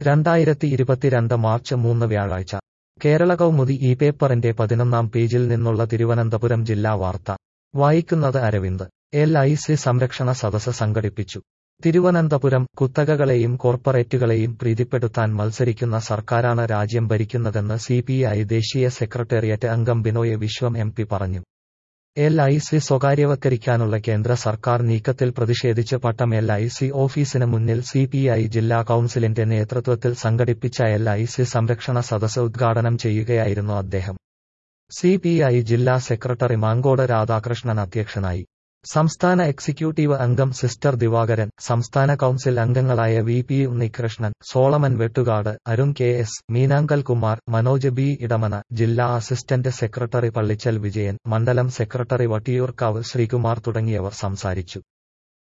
രണ്ടായിരത്തി ഇരുപത്തിരണ്ട് മാർച്ച് മൂന്ന് വ്യാഴാഴ്ച കേരള കൗമുദി ഈ പേപ്പറിന്റെ പതിനൊന്നാം പേജിൽ നിന്നുള്ള തിരുവനന്തപുരം ജില്ലാ വാർത്ത വായിക്കുന്നത് അരവിന്ദ് എൽ ഐ സി സംരക്ഷണ സദസ് സംഘടിപ്പിച്ചു തിരുവനന്തപുരം കുത്തകകളെയും കോർപ്പറേറ്റുകളെയും പ്രീതിപ്പെടുത്താൻ മത്സരിക്കുന്ന സർക്കാരാണ് രാജ്യം ഭരിക്കുന്നതെന്ന് സി പി ഐ ദേശീയ സെക്രട്ടേറിയറ്റ് അംഗം ബിനോയ് വിശ്വം എം പി പറഞ്ഞു എൽ ഐ സി സ്വകാര്യവൽക്കരിക്കാനുള്ള കേന്ദ്ര സർക്കാർ നീക്കത്തിൽ പ്രതിഷേധിച്ച് പട്ടം എൽ ഐ സി ഓഫീസിന് മുന്നിൽ സി പി ഐ ജില്ലാ കൌൺസിലിന്റെ നേതൃത്വത്തിൽ സംഘടിപ്പിച്ച എൽ ഐ സി സംരക്ഷണ സദസ് ഉദ്ഘാടനം ചെയ്യുകയായിരുന്നു അദ്ദേഹം സി പി ഐ ജില്ലാ സെക്രട്ടറി മാങ്കോട് രാധാകൃഷ്ണൻ അധ്യക്ഷനായി സംസ്ഥാന എക്സിക്യൂട്ടീവ് അംഗം സിസ്റ്റർ ദിവാകരൻ സംസ്ഥാന കൌൺസിൽ അംഗങ്ങളായ V P Unnikrishnan Solomon Vettukad Arun K S Meenankal Kumar Manoj B Edamana ജില്ലാ അസിസ്റ്റന്റ് സെക്രട്ടറി പള്ളിച്ചൽ വിജയൻ മണ്ഡലം സെക്രട്ടറി വട്ടിയൂർക്കാവ് ശ്രീകുമാർ തുടങ്ങിയവർ സംസാരിച്ചു